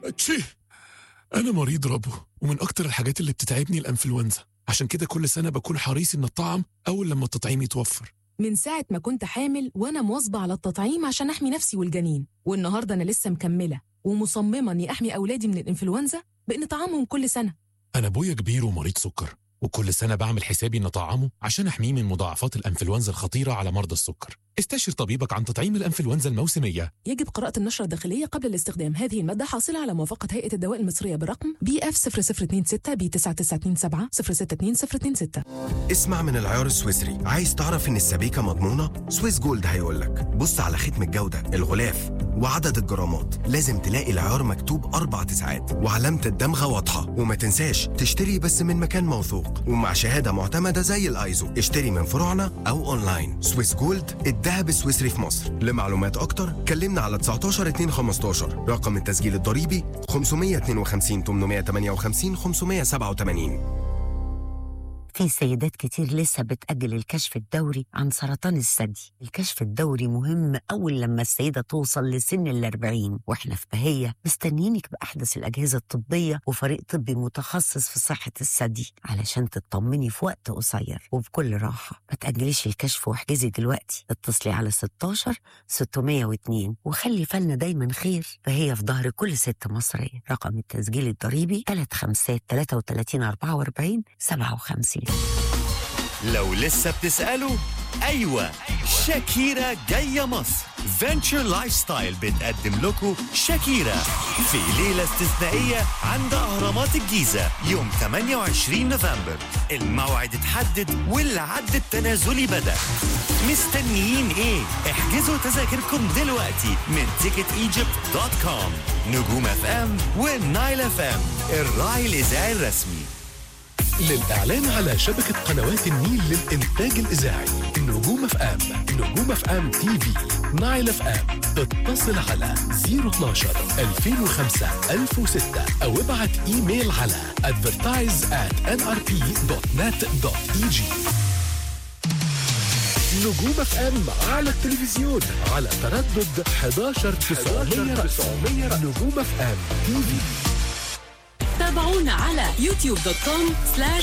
تشي أنا مريض ربو ومن أكتر الحاجات اللي بتتعبني الأنفلونزا عشان كده كل سنة بكون حريص إن الطعم أول لما التطعيم يتوفر من ساعة ما كنت حامل وأنا مواظبة على التطعيم عشان أحمي نفسي والجنين والنهاردة أنا لسه مكملة ومصممة إني أحمي أولادي من الإنفلونزا بإن طعامهم كل سنة أنا أبويا كبير ومريض سكر وكل سنة بعمل حسابي إن طعامه عشان أحميه من مضاعفات الأنفلونزا الخطيرة على مرضى السكر استشر طبيبك عن تطعيم الأنفلونزا الموسمية يجب قراءة النشرة الداخلية قبل الاستخدام هذه المادة حاصلة على موافقة هيئة الدواء المصرية برقم بي اف 0026 بي 9927 062026 اسمع من العيار السويسري عايز تعرف ان السبيكه مضمونه سويس جولد هيقولك بص على ختم الجوده الغلاف وعدد الجرامات لازم تلاقي العيار مكتوب اربع تسعات وعلامه الدمغه واضحه وما تنساش تشتري بس من مكان موثوق ومع شهاده معتمده زي الايزو اشتري من فروعنا او اونلاين سويس جولد الذهب السويسري في مصر لمعلومات اكتر كلمنا على 19 2 15 رقم التسجيل الضريبي 552 858 587 في سيدات كتير لسه بتأجل الكشف الدوري عن سرطان الثدي الكشف الدوري مهم أول لما السيدة توصل لسن الأربعين وإحنا في بهية مستنيينك بأحدث الأجهزة الطبية وفريق طبي متخصص في صحة الثدي علشان تطمني في وقت قصير وبكل راحة ما تأجليش الكشف واحجزي دلوقتي اتصلي على 16 602 وخلي فالنا دايما خير فهي في ظهر كل ست مصرية رقم التسجيل الضريبي 3 5 33 44 57 لو لسه بتسألوا أيوة شاكيرا جاية مصر فينتشر لايف ستايل بتقدم لكم شاكيرا في ليلة استثنائية عند أهرامات الجيزة يوم 28 نوفمبر الموعد اتحدد والعد التنازلي بدأ مستنيين ايه؟ احجزوا تذاكركم دلوقتي من ticketegypt دوت كوم نجوم اف ام والنايل اف ام الراعي الإذاعي الرسمي للإعلان على شبكة قنوات النيل للإنتاج الإذاعي نجوم اف ام نجوم اف ام تي في نايل اف ام اتصل على 012 2005 1006 أو ابعت إيميل على advertise at nrp.net.eg نجوم اف ام على التلفزيون على تردد 11 900 رأس. نجوم اف ام تي في تابعونا على يوتيوب دوت كوم سلاش